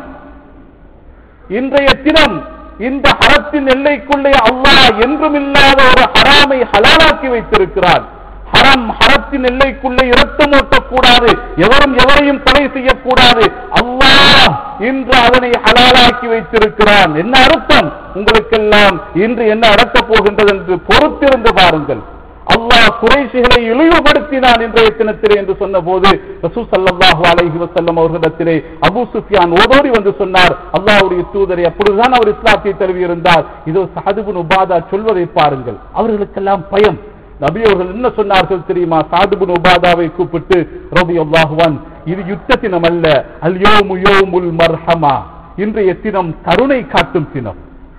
இன்றைய தினம் இந்த ஹரத்தின் எல்லைக்குள்ளே அல்லாஹ் என்றும் இல்லாத ஒரு ஹராமை ஹலாலாக்கி வைத்திருக்கிறார் ஹரம் ஹரத்தின் எல்லைக்குள்ளே இரத்தம் ஓட்டக்கூடாது எவரும் எவரையும் தடை செய்யக்கூடாது அல்லாஹ் இன்று அதனை ஹலாலாக்கி வைத்திருக்கிறான் என்ன அர்த்தம் உங்களுக்கெல்லாம் இன்று என்ன நடக்கப் போகின்றது என்று பொறுத்திருந்து பாருங்கள் அல்லாஹ் குறைஷிகளை இழிவுபடுத்தினான் இன்றைய தினத்திலே என்று சொன்ன போது ரசூ சல்லல்லாஹு அலைஹி வஸல்லம் அவர்களிடத்திலே அபூ சுஃபியான் ஓடோடி வந்து சொன்னார் அல்லாஹ்வுடைய தூதரை அப்பொழுதுதான் அவர் இஸ்லாத்தை தழுவி இருந்தார் இதோ சாதுபின் உபாதா சொல்வதை பாருங்கள் அவர்களுக்கெல்லாம் பயம் நபி அவர்கள் என்ன சொன்னார்கள் தெரியுமா சாதுபின் உபாதாவை கூப்பிட்டு ரபி அல்லாஹுவான் இது யுத்த தினம் அல்ல அல் யோமு யோமுல் மர்ஹமா இன்றைய தினம் கருணை காட்டும் தினம்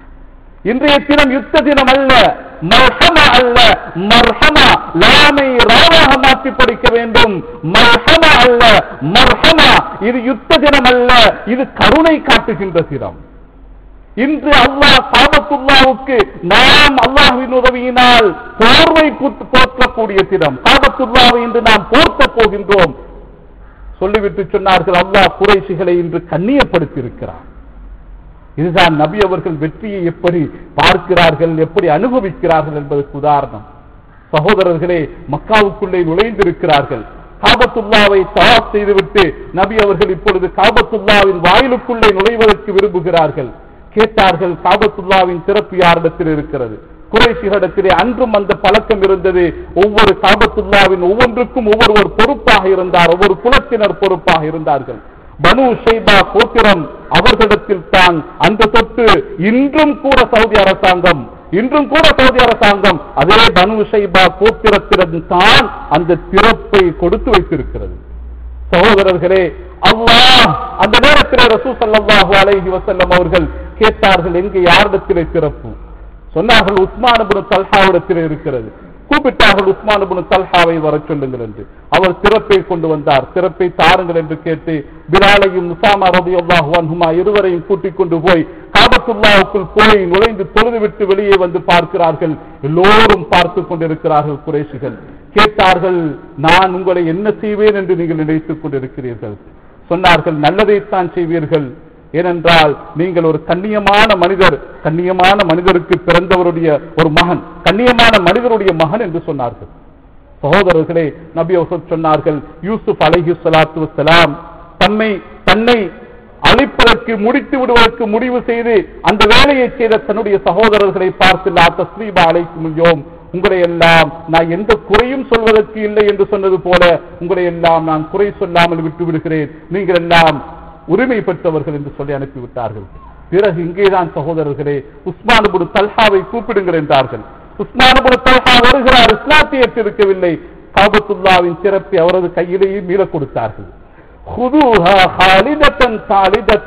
இன்றைய தினம் யுத்த தினம் அல்ல மர்ஹமா அல்ல மர்ஹமா லாமை ராவாக மாற்றி படிக்க வேண்டும் மர்ஹமா அல்ல மர்ஹமா இது யுத்த தினம் அல்ல இது கருணை காட்டுகின்ற தினம் இன்று அல்லாஹ் காபத்துல்லாவுக்கு நாம் அல்லாஹ்வின் உதவியினால் போர்வை புத்து- போற்றக்கூடிய தினம் காபத்துல்லாவை இன்று நாம் போர்த்தப் போகின்றோம் சொல்லிவிட்டு சொன்னார்கள் அல்லாஹ் குறைசிகளை இன்று கண்ணியப்படுத்தி இருக்கிறார் இதுதான் நபி அவர்கள் வெற்றியை எப்படி பார்க்கிறார்கள் எப்படி அனுபவிக்கிறார்கள் என்பதற்கு உதாரணம் சகோதரர்களே மக்காவுக்குள்ளே நுழைந்திருக்கிறார்கள் காபத்துல்லாவை தவாப் செய்துவிட்டு நபி அவர்கள் இப்பொழுது காபத்துல்லாவின் வாயிலுக்குள்ளே நுழைவதற்கு விரும்புகிறார்கள் கேட்டார்கள் காபத்துல்லாவின் சிறப்பு யாரிடத்தில் இருக்கிறது குறைசிகளிடத்திலே அன்றும் அந்த பழக்கம் இருந்தது ஒவ்வொரு காபத்துல்லாவின் ஒவ்வொன்றுக்கும் ஒவ்வொருவர் பொறுப்பாக இருந்தார் ஒவ்வொரு குலத்தினர் பொறுப்பாக இருந்தார்கள் பனு ஷைபா கோத்திரம் அவர்களிடத்தில் தான் அந்த தொட்டு இன்றும் கூட சவுதி அரசாங்கம் இன்றும் கூட சவுதி அரசாங்கம் அதே பனு ஷைபா கோத்திரத்திடம் தான் அந்த திறப்பை கொடுத்து வைத்திருக்கிறது சகோதரர்களே அல்லாஹ் அந்த நேரத்தில் ரசூ ஸல்லல்லாஹு அலைஹி வஸல்லம் அவர்கள் கேட்டார்கள் எங்கே யாரிடத்திலே திறப்பு சொன்னார்கள் உஸ்மான் இப்னு தல்ஹாவிடத்திலே இருக்கிறது கூப்பிட்டார்கள் உஸ்மான் இப்னு தல்ஹாவை வர சொல்லுங்கள் என்று அவர் திறப்பை கொண்டு வந்தார் திறப்பை தாருங்கள் என்று கேட்டு பிலாலையும் உசாமா ரலியல்லாஹு அன்ஹுமா இருவரையும் கூட்டிக் கொண்டு போய் காபத்துல்லாவுக்குள் போய் நுழைந்து தொழுது விட்டு வெளியே வந்து பார்க்கிறார்கள் எல்லோரும் பார்த்து கொண்டிருக்கிறார்கள் குறைஷிகள் கேட்டார்கள் நான் உங்களை என்ன செய்வேன் என்று நீங்கள் நினைத்துக் கொண்டிருக்கிறீர்கள் சொன்னார்கள் நல்லதைத்தான் செய்வீர்கள் ஏனென்றால் நீங்கள் ஒரு கண்ணியமான மனிதர் கண்ணியமான மனிதருக்கு பிறந்தவருடைய ஒரு மகன் கண்ணியமான மனிதருடைய மகன் என்று சொன்னார்கள் சகோதரர்களே நபி அவர்கள் சொன்னார்கள் யூசுப் அலைஹி ஸலாத்து வஸ்ஸலாம் தம்மை தன்னை அழிப்பதற்கு முடித்து விடுவதற்கு முடிவு செய்து அந்த வேலையை செய்த தன்னுடைய சகோதரர்களை பார்த்து லா தஸ்ரீபா அலைக்கும் யோம் உங்களை எல்லாம் நான் எந்த குறையும் சொல்வதற்கு இல்லை என்று சொன்னது போல உங்களை எல்லாம் நான் குறை சொல்லாமல் விட்டு விடுகிறேன் நீங்கள் எல்லாம் உரிமை பெற்றவர்கள் என்று சொல்லி அனுப்பிவிட்டார்கள் பிறகு இங்கேதான் சகோதரர்களே உஸ்மான் இப்னு தல்ஹாவை கூப்பிடுங்கள் என்றார்கள் உஸ்மான் இப்னு தல்ஹா வருகிறார் இஸ்லாத்தை ஏற்றிருக்கவில்லை காபத்துல்லாவின் சிறப்பை அவரது கையிலேயே மீள கொடுத்தார்கள் خذوها خالدة خالدة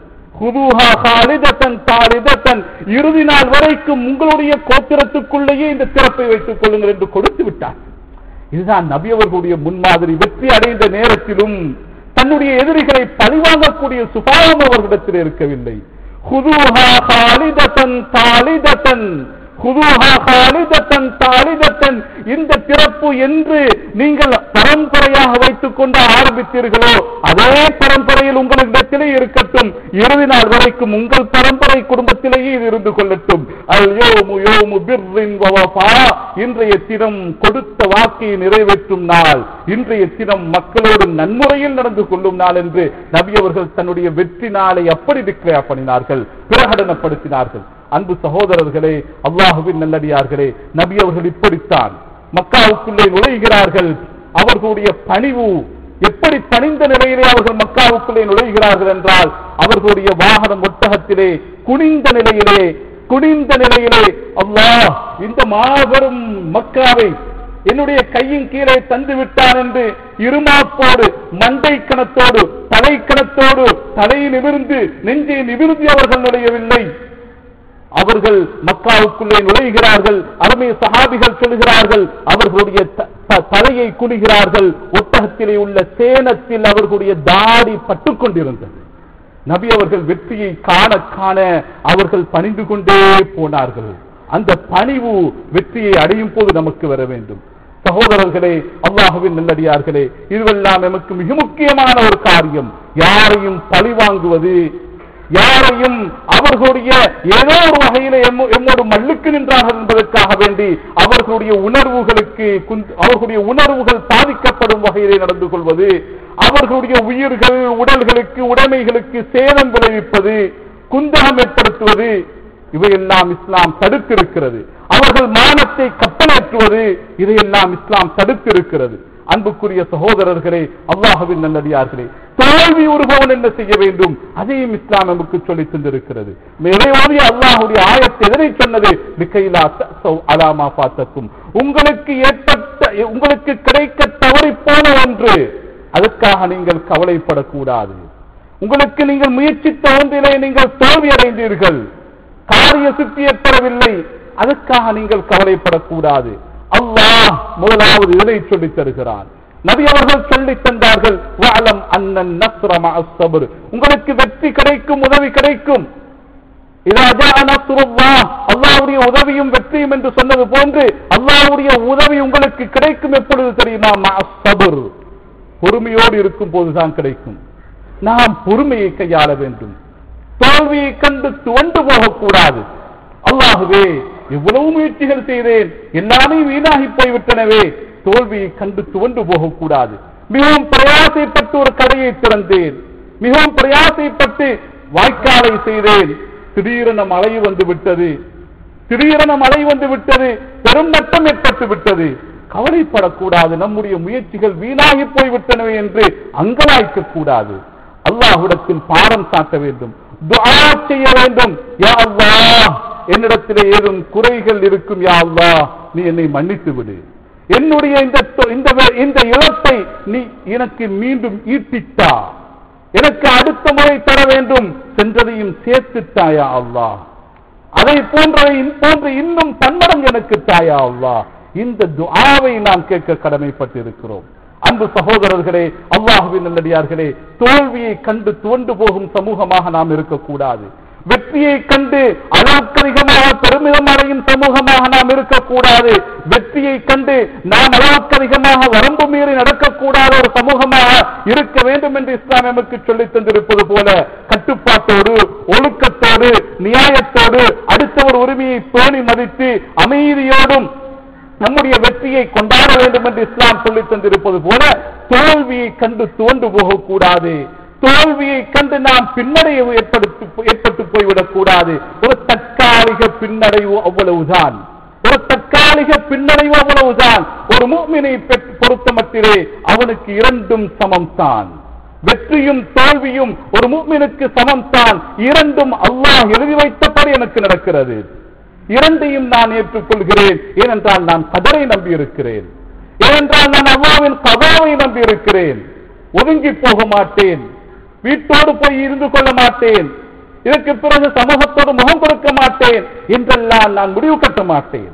خذوها خالدة خالدة இறுதி நாள் வரைக்கும் உங்களுடைய கோத்திரத்துக்குள்ளேயே இந்த சிறப்பை வைத்துக் கொள்ளுங்கள் என்று கொடுத்து விட்டார் இதுதான் நபி அவர்களுடைய முன்மாதிரி வெற்றி அடைந்த நேரத்திலும் தன்னுடைய எதிரிகளை பழிவாங்கக்கூடிய சுபாவம் அவர்களிடத்தில் இருக்கவில்லை خذوها خالدة خالدة خذوها خالدة خالدة இந்த பிறப்பு என்று நீங்கள் பரம்பரையாக வைத்துக் கொண்டு ஆரம்பித்தீர்களோ அதே பரம்பரையில் உங்களிடத்திலே இருக்கட்டும் இறுதி நாள் வரைக்கும் உங்கள் பரம்பரை குடும்பத்திலேயே இது இருந்து கொள்ளட்டும் அல் யோமு யோமு பிர்ரின் வவஃபா. இன்றைய தினம் கொடுத்த வாக்கை நிறைவேற்றும் நாள் இன்றைய தினம் மக்களோடு நன்முறையில் நடந்து கொள்ளும் நாள் என்று நபி அவர்கள் தன்னுடைய வெற்றி நாளை அப்படி டிக்ளேர் பண்ணினார்கள் பிரகடனப்படுத்தினார்கள் அன்பு சகோதரர்களே அல்லாஹுவின் நல்லடியார்களே நபி அவர்கள் இப்படித்தான் மக்காவுக்குள்ளே நுழைகிறார்கள் அவர்களுடைய பணிவு எப்படி பணிந்த நிலையிலே அவர்கள் மக்காவுக்குள்ளே நுழைகிறார்கள் என்றால் அவர்களுடைய வாகனம் ஒட்டகத்திலே குனிந்த நிலையிலே குனிந்த நிலையிலே அல்லாஹ் இந்த மாபெரும் மக்காவை என்னுடைய கையின் கீழே தந்து விட்டான் என்று இருமாப்போடு மண்டை கணத்தோடு தலை கணத்தோடு தலையை நிமிர்ந்து நெஞ்சை நிமிர்ந்து அவர்கள் நுழையவில்லை அவர்கள் மக்காவுக்குள்ளே நுழைகிறார்கள் அருமை சஹாபிகள் சொல்கிறார்கள் அவர்களுடைய த- த- தலையை குனிகிறார்கள் ஒட்டகத்திலே உள்ள சேனத்தில் அவர்களுடைய தாடி பட்டுக் கொண்டிருந்தது நபி அவர்கள் வெற்றியை காண காண அவர்கள் பணிந்து கொண்டே போனார்கள் அந்த பணிவு வெற்றியை அடையும் போது நமக்கு வர வேண்டும் சகோதரர்களே அல்லாஹுவின் நல்லடியார்களே இதுவெல்லாம் நமக்கு மிக முக்கியமான ஒரு காரியம் யாரையும் பழி வாங்குவது யாரையும் அவர்களுடைய ஏதோ ஒரு வகையில எம்மோ- எம்மோடு மல்லுக்கு நின்றார்கள் என்பதற்காக வேண்டி அவர்களுடைய உணர்வுகளுக்கு குந்த்- அவர்களுடைய உணர்வுகள் பாதிக்கப்படும் வகையிலே நடந்து கொள்வது அவர்களுடைய உயிர்கள் உடல்களுக்கு உடைமைகளுக்கு சேதம் விளைவிப்பது குந்தகம் ஏற்படுத்துவது இவையெல்லாம் இஸ்லாம் தடுத்திருக்கிறது அவர்கள் மானத்தை கப்பலேற்றுவது இதையெல்லாம் இஸ்லாம் தடுத்திருக்கிறது அன்புக்குரிய சகோதரர்களே அல்லாஹுவின் நல்லடியார்களே தோல்வி ஒருபவன் என்ன செய்ய வேண்டும் அதையும் இஸ்லாம் நமக்கு சொல்லி தந்திருக்கிறது இறைவாதிய அல்லாஹுடைய ஆயத்தை எதனை சொன்னது லிக்கைலா தஅஸவ் அலா மா ஃபாத்தக்கும் உங்களுக்கு ஏற்பட்ட உங்களுக்கு கிடைக்க தவறி போன ஒன்று அதற்காக நீங்கள் கவலைப்படக்கூடாது உங்களுக்கு நீங்கள் முயற்சித்த ஒன்றிலே நீங்கள் தோல்வி அடைந்தீர்கள் காரிய சித்தி ஏற்படவில்லை அதற்காக நீங்கள் கவலைப்படக்கூடாது அல்லாஹ் முதலாவது இதை சொல்லித் தருகிறான் நபி அவர்கள் சொல்லித் தந்தார்கள் வஅலம் அன்னன் நஸ்ர மஅஸ் ஸப்ர் உங்களுக்கு வெற்றி கிடைக்கும் உதவி கிடைக்கும் இதா ஜாஅ நஸ்ருல்லாஹ் அல்லாஹ்வுடைய உதவியும் வெற்றியும் என்று சொன்னது போன்று அல்லாஹ்வுடைய உதவி உங்களுக்கு கிடைக்கும் எப்பொழுது தெரியுமா மஅஸ் ஸப்ர் பொறுமையோடு இருக்கும் போதுதான் கிடைக்கும் நாம் பொறுமையை கையாள வேண்டும் தோல்வியை கண்டு துவண்டு போகக்கூடாது அல்லாஹுவே எவ்வளவு முயற்சிகள் செய்தேன் எல்லாமே வீணாகி போய்விட்டனவே தோல்வியை கண்டு துவண்டு போகக்கூடாது மிகவும் பிரயாசைப்பட்டு ஒரு கடையை திறந்தேன் மிகவும் பிரயாசைப்பட்டு வாய்க்காலை செய்தேன் திடீரென மழை வந்து விட்டது திடீரென மழை வந்து விட்டது பெரும் நட்டம் ஏற்பட்டு விட்டது கவலைப்படக்கூடாது நம்முடைய முயற்சிகள் வீணாகி போய்விட்டனவே என்று அங்கலாய்க்க கூடாது அல்லாஹ்விடத்தில் பாரம் சாட்ட வேண்டும் துஆ செய்ய வேண்டும் யா அல்லாஹ் என்னிடத்திலே ஏதும் குறைகள் இருக்கும் யா அல்லாஹ் நீ என்னை மன்னித்து விடு என்னுடைய இந்த தொ- இந்த வே- இந்த இழப்பை நீ எனக்கு மீண்டும் ஈட்டித்தா எனக்கு அடுத்த முறை தர வேண்டும் சென்றதையும் சேர்த்துத்தாயா அல்லாஹ் அதை போன்றவை போன்ற இன்னும் தன்மடம் எனக்கு தாயா அல்லாஹ் இந்த துஆவை நாம் கேட்க கடமைப்பட்டிருக்கிறோம் அன்பு சகோதரர்களே அல்லாஹுவின் நல்லடியார்களே தோல்வியை கண்டு துவண்டு போகும் சமூகமாக நாம் இருக்கக்கூடாது வெற்றியை கண்டு அளவுக்கதிகமாக பெருமிதம் அடையும் சமூகமாக நாம் இருக்கக்கூடாது வெற்றியை கண்டு நாம் அளவுக்கதிகமாக வரம்பு மீறி நடக்கக்கூடாத ஒரு சமூகமாக இருக்க வேண்டும் என்று இஸ்லாம் நமக்கு சொல்லித் தந்திருப்பது போல கட்டுப்பாட்டோடு ஒழுக்கத்தோடு நியாயத்தோடு அடுத்தவர் உரிமையை பேணி மதித்து அமைதியோடும் நம்முடைய வெற்றியை கொண்டாட வேண்டும் என்று இஸ்லாம் சொல்லித் தந்திருப்பது போல தோல்வியை கண்டு துவண்டு போகக்கூடாது தோல்வியை கண்டு நாம் பின்னடைவு ஏற்படுத்தி ஏற்பட்டு போய்விடக் கூடாது ஒரு தற்காலிக பின்னடைவு அவ்வளவுதான் ஒரு தற்காலிக பின்னடைவு அவ்வளவுதான் ஒரு மூமினை பொறுத்த மட்டிலே அவனுக்கு இரண்டும் சமம்தான் வெற்றியும் தோல்வியும் ஒரு மூமினுக்கு சமம்தான் இரண்டும் அல்லாஹ் எழுதி வைத்தபடி எனக்கு நடக்கிறது இரண்டையும் நான் ஏற்றுக்கொள்கிறேன் ஏனென்றால் நான் கதரை நம்பி இருக்கிறேன் ஏனென்றால் நான் அல்லாவின் கதாவை நம்பி இருக்கிறேன் ஒதுங்கி போக மாட்டேன் வீட்டோடு போய் இருந்து கொள்ள மாட்டேன் இதற்கு பிறகு சமூகத்தோடு முகம் கொடுக்க மாட்டேன் என்றெல்லாம் நான் முடிவு கட்ட மாட்டேன்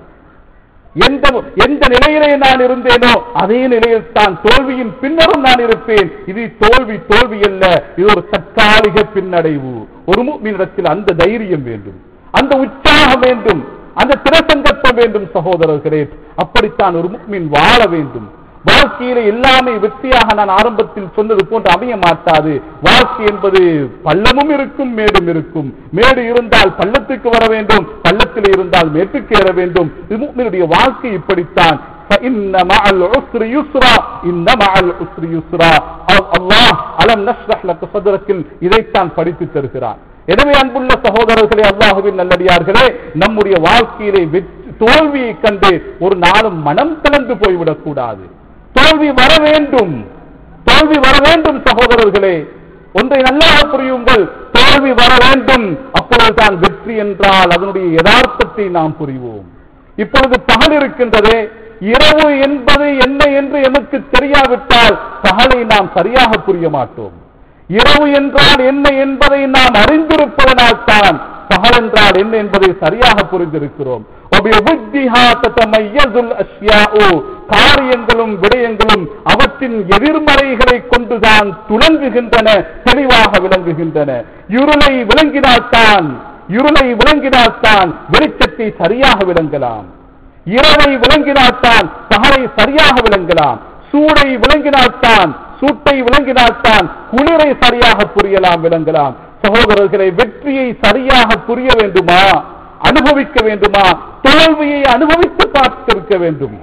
எந்த எந்த நிலையிலே நான் இருந்தேனோ அதே நிலையில் தான் தோல்வியின் பின்னரும் நான் இருப்பேன் இது தோல்வி தோல்வி அல்ல இது ஒரு தற்காலிக பின்னடைவு ஒரு மூமினிடத்தில் அந்த தைரியம் வேண்டும் அந்த உற்சாகம் வேண்டும் அந்த திரசங்கப்பம் வேண்டும் சகோதரர்களே அப்படித்தான் ஒரு முக்மின் வாழ வேண்டும் வாழ்க்கையில எல்லாமே வெற்றியாக நான் ஆரம்பத்தில் சொன்னது போன்று அமைய மாட்டாது வாழ்க்கை என்பது பள்ளமும் இருக்கும் மேடும் இருக்கும் மேடு இருந்தால் பள்ளத்துக்கு வர வேண்டும் பள்ளத்தில் இருந்தால் மேட்டுக்கு ஏற வேண்டும் இது முக்மினுடைய வாழ்க்கை இப்படித்தான் فإن مع العسر يسرا إن مع العسر يسرا அல்லாஹ் அலம் நஷ்ரஹ் லக சத்ரக்கில் இதைத்தான் படித்து தருகிறான் எனவே அன்புள்ள சகோதரர்களே அல்லாஹுவின் நல்லடியார்களே நம்முடைய வாழ்க்கையிலே வெற்றி தோல்வியை கண்டு ஒரு நாளும் மனம் கலந்து போய்விடக் கூடாது தோல்வி வர வேண்டும் தோல்வி வர வேண்டும் சகோதரர்களே ஒன்றை நல்லா புரியுங்கள் தோல்வி வர வேண்டும் அப்பொழுதுதான் வெற்றி என்றால் அதனுடைய யதார்த்தத்தை நாம் புரிவோம் இப்பொழுது பகல் இருக்கின்றதே இரவு என்பது என்ன என்று எமக்கு தெரியாவிட்டால் பகலை நாம் சரியாக புரிய மாட்டோம் இரவு என்றால் என்ன என்பதை நாம் அறிந்திருப்பதனால் தான் பகல் என்றால் என்ன என்பதை சரியாக புரிந்திருக்கிறோம் وَبِضِدِّهَا تَتَمَيَّزُ الْأَشْيَاءُ காரியங்களும் விடயங்களும் அவற்றின் எதிர்மறைகளை கொண்டுதான் துலங்குகின்றன தெளிவாக விளங்குகின்றன இருளை விளங்கினால்தான் இருளை விளங்கினால்தான் வெளிச்சத்தை சரியாக விளங்கலாம் இரவை விளங்கினால்தான் பகலை சரியாக விளங்கலாம் சூடை விளங்கினால்தான் சூட்டை விளங்கினால்தான் குளிரை சரியாக புரியலாம் விளங்கலாம் சகோதரர்களை வெற்றியை சரியாக புரிய வேண்டுமா அனுபவிக்க வேண்டுமா தோல்வியை அனுபவித்து பார்த்திருக்க வேண்டும்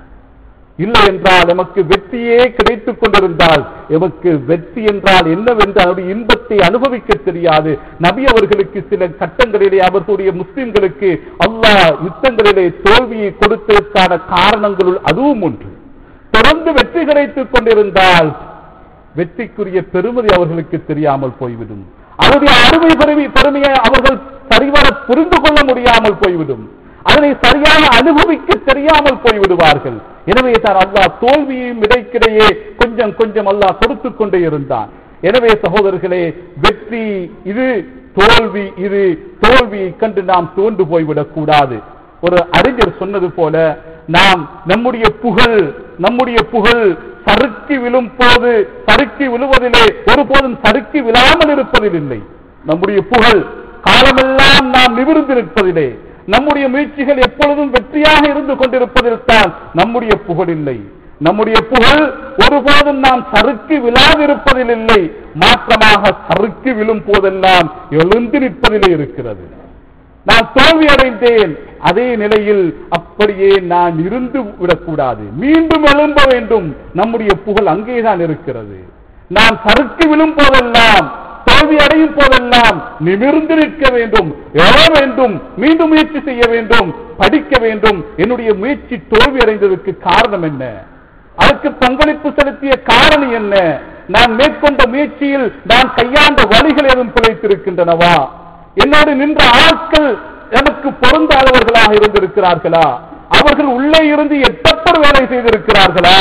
இல்லை என்றால் எமக்கு வெற்றியே கிடைத்துக் கொண்டிருந்தால் எமக்கு வெற்றி என்றால் என்னவென்று அதனுடைய இன்பத்தை அனுபவிக்க தெரியாது நபி அவர்களுக்கு சில கட்டங்களிலே அவர்களுடைய முஸ்லிம்களுக்கு அல்லாஹ் யுத்தங்களிலே தோல்வியை கொடுத்ததற்கான காரணங்களுள் அதுவும் ஒன்று தொடர்ந்து வெற்றி கிடைத்துக் கொண்டிருந்தால் வெற்றிக்குரிய பெருமதி அவர்களுக்கு தெரியாமல் போய்விடும் அதனுடைய அருமை பெருமை பெருமையை அவர்கள் சரிவர புரிந்து கொள்ள முடியாமல் போய்விடும் அதனை சரியாக அனுபவிக்க தெரியாமல் போய்விடுவார்கள் எனவே தான் அல்லாஹ் தோல்வியும் இடைக்கிடையே கொஞ்சம் கொஞ்சம் அல்லாஹ் கொடுத்துக் கொண்டே இருந்தான் எனவே சகோதரர்களே வெற்றி இது தோல்வி இது தோல்வியை கண்டு நாம் தோண்டு போய்விடக் கூடாது ஒரு அறிஞர் சொன்னது போல நாம் நம்முடைய புகழ் நம்முடைய புகழ் சறுக்கி விழும் போது சறுக்கி விழுவதிலே ஒருபோதும் சறுக்கி விழாமல் இருப்பதில் இல்லை நம்முடைய புகழ் காலமெல்லாம் நாம் நிமிர்ந்து நிற்பதிலே நம்முடைய முயற்சிகள் எப்பொழுதும் வெற்றியாக இருந்து கொண்டிருப்பதில் தான் நம்முடைய புகழ் இல்லை நம்முடைய புகழ் ஒருபோதும் நாம் சறுக்கி விழாதிருப்பதில் இல்லை மாற்றமாக சறுக்கி விழும் போதெல்லாம் எழுந்து நிற்பதிலே இருக்கிறது நான் தோல்வி அடைந்தேன் அதே நிலையில் அப்படியே நான் இருந்து விடக்கூடாது மீண்டும் எழும்ப வேண்டும் நம்முடைய புகழ் அங்கேதான் இருக்கிறது நான் சறுக்கி விழும் போதெல்லாம் தோல்வி அடையும் போதெல்லாம் நிமிர்ந்து நிற்க வேண்டும் எழ வேண்டும் மீண்டும் முயற்சி செய்ய வேண்டும் படிக்க வேண்டும் என்னுடைய முயற்சி தோல்வி அடைந்ததற்கு காரணம் என்ன அதற்கு பங்களிப்பு செலுத்திய காரணம் என்ன நான் மேற்கொண்ட முயற்சியில் நான் கையாண்ட வழிகள் எதுவும் பிழைத்திருக்கின்றனவா என்னோடு நின்ற ஆட்கள் எனக்கு பொருந்தாதவர்களாக இருந்திருக்கிறார்களா அவர்கள் உள்ளே இருந்து எட்டப்பர் வேலை செய்திருக்கிறார்களா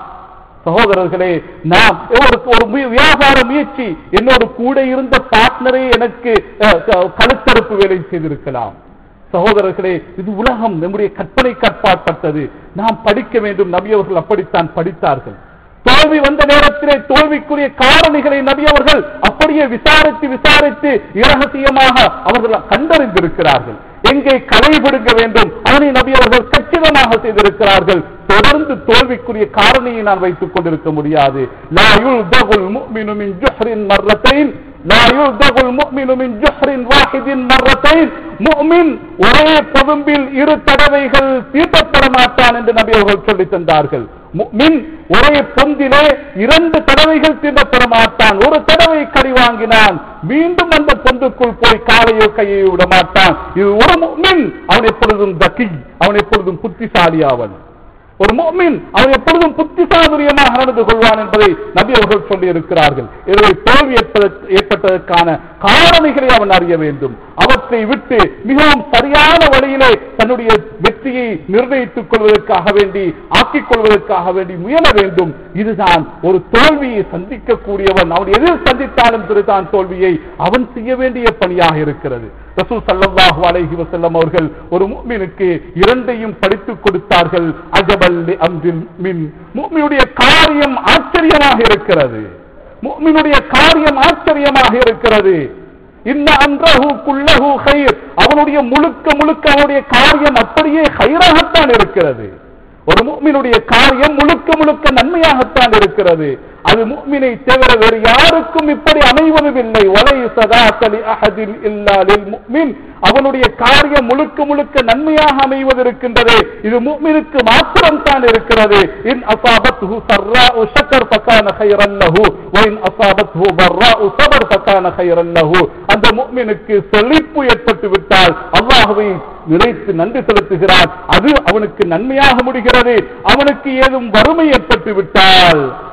சகோதரர்களே நாம் ஒரு ஒரு முய- வியாபார முயற்சி என்னோடு கூட இருந்த பார்ட்னரே எனக்கு அஹ், க- கழுத்தறுப்பு வேலை செய்திருக்கலாம் சகோதரர்களே இது உலகம் நம்முடைய கற்பனை கற்பாற்பட்டது நாம் படிக்க வேண்டும் நபி அவர்கள் அப்படித்தான் படித்தார்கள் தோல்வி வந்த நேரத்திலே தோல்விக்குரிய காரணிகளை நபி அவர்கள் அப்படியே விசாரித்து விசாரித்து இரகசியமாக அவர்கள் கண்டறிந்திருக்கிறார்கள் எங்கே களை பிடுங்க வேண்டும் அதனை நபி அவர்கள் கச்சிதமாக செய்திருக்கிறார்கள் தொடர்ந்து தோல்விக்குரிய காரணியை நான் வைத்துக் கொண்டிருக்க முடியாது லா யுல்தகுல் முஃமினு மின் ஜுஹ்ரின் மர்ரத்தைன் லா யுல்தகுல் முஃமினு மின் ஜுஹ்ரின் வாஹிதின் மர்ரத்தைன் முஃமின் ஒரே பொதும்பில் இரு தடவைகள் தீட்டப்பட மாட்டான் என்று நபி அவர்கள் சொல்லித் தந்தார்கள் முஃமின் ஒரே பொந்திலே இரண்டு தடவைகள் தீண்டப்பட மாட்டான் ஒரு தடவை கறி வாங்கினான் மீண்டும் அந்த பொந்துக்குள் போய் காலையோ கையோ விட மாட்டான் இது ஒரு முஃமின் அவன் எப்பொழுதும் தக்கி அவன் எப்பொழுதும் புத்திசாலி அவன் ஒரு முஃமின் அவன் எப்பொழுதும் புத்திசாதுரியமாக நடந்து கொள்வான் என்பதை நபி அவர்கள் சொல்லி இருக்கிறார்கள் எனவே தோல்வி ஏற்பத- ஏற்பட்டதற்கான காரணிகளை அவன் அறிய வேண்டும் அவற்றை விட்டு மிகவும் சரியான வழியிலே தன்னுடைய வெற்றியை நிர்ணயித்துக் கொள்வதற்காக வேண்டி ஆக்கிக் கொள்வதற்காக வேண்டி முயல வேண்டும் இதுதான் ஒரு தோல்வியை சந்திக்கக்கூடியவன் அவன் எதில் சந்தித்தாலும் சரிதான் தோல்வியை அவன் செய்ய வேண்டிய பணியாக இருக்கிறது ரசூல் ஸல்லல்லாஹு அலைஹி வஸல்லம் அவர்கள் ஒரு முஃமினுக்கு இரண்டையும் படித்துக் கொடுத்தார்கள் அஜபல் லி அம்ரில் மின் முஃமினுடைய காரியம் ஆச்சரியமாக இருக்கிறது முஃமினுடைய காரியம் ஆச்சரியமாக இருக்கிறது இன்ன அன்றஹு குல்லஹு கைர் அவனுடைய முழுக்க முழுக்க அவனுடைய காரியம் அப்படியே ஹைராகத்தான் இருக்கிறது ஒரு முஃமினுடைய காரியம் முழுக்க முழுக்க நன்மையாகத்தான் இருக்கிறது அது முஃமினை தவிர வேறு யாருக்கும் இப்படி அமைவதுமில்லை வலை சதாசலி அஹதில் இல்லா லில் முஃமின் அவனுடைய காரியம் முழுக்க முழுக்க நன்மையாக அமைவதிருக்கின்றது இது முஃமினுக்கு மாத்திரம் தான் இருக்கிறது இன் அசாபத்ஹு சர்ராஉ ஷக்கர் ஃபகான கைரன் லஹு வ இன் அசாபத்ஹு பர்ராஉ ஸபர் ஃபகான கைரன் லஹு அந்த முஃமினுக்கு செழிப்பு ஏற்பட்டு விட்டால் அல்லாஹ்வை நினைத்து நன்றி செலுத்துகிறான் அது அவனுக்கு நன்மையாக முடிகிறது அவனுக்கு ஏதும் வறுமை ஏற்பட்டு விட்டால்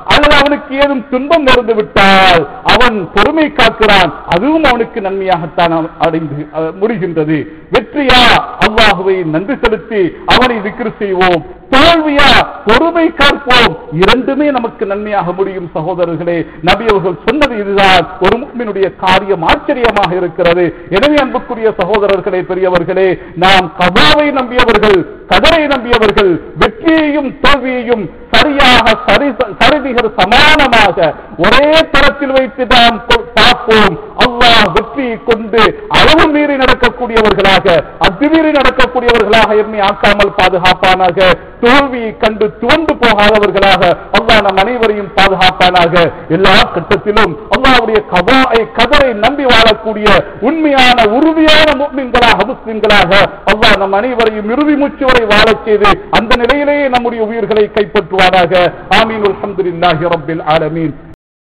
அல்லது அவனுக்கு ஏதும் துன்பம் நேர்ந்து விட்டால் அவன் பொறுமை காக்கிறான் அதுவும் அவனுக்கு நன்மையாகத்தான் அவன் அடைந்து அஹ், முடிகின்றது வெற்றியா அல்லாஹுவை நன்றி செலுத்தி அவனை விக்கிரி செய்வோம் தோல்வியா பொறுமை காப்போம் இரண்டுமே நமக்கு நன்மையாக முடியும் சகோதரர்களே நபி அவர்கள் சொன்னது இதுதான் ஒரு முக்மினுடைய காரியம் ஆச்சரியமாக இருக்கிறது எனவே அன்புக்குரிய சகோதரர்களே பெரியவர்களே நாம் கபாவை நம்பியவர்கள் கதரை நம்பியவர்கள் வெற்றியையும் தோல்வியையும் சரியாக சரி சரிதிகர் சமானமாக ஒரே தரத்தில் வைத்து நாம் கொ- பார்ப்போம் அல்லாஹ் வெற்றியை கொண்டு அளவு மீறி நடக்கக்கூடியவர்களாக அத்துமீறி நடக்கக்கூடியவர்களாக எம்மை ஆக்காமல் பாதுகாப்பானாக தோல்வியை கண்டு துவண்டு போகாதவர்களாக அல்லாஹ் நம் அனைவரையும் பாதுகாப்பானாக எல்லா கட்டத்திலும் அல்லாஹ்வுடைய கபாயை கதரை நம்பி வாழக்கூடிய உண்மையான உறுதியான முஸ்லிம்களாக முஸ்லிம்களாக அல்லாஹ் நம் அனைவரையும் இறுதி மூச்சு வரை வாழச் செய்து அந்த நிலையிலேயே நம்முடைய உயிர்களை கைப்பற்றுவாராக ஆமீன் அல்ஹம்துலில்லாஹி ரப்பில் ஆலமீன்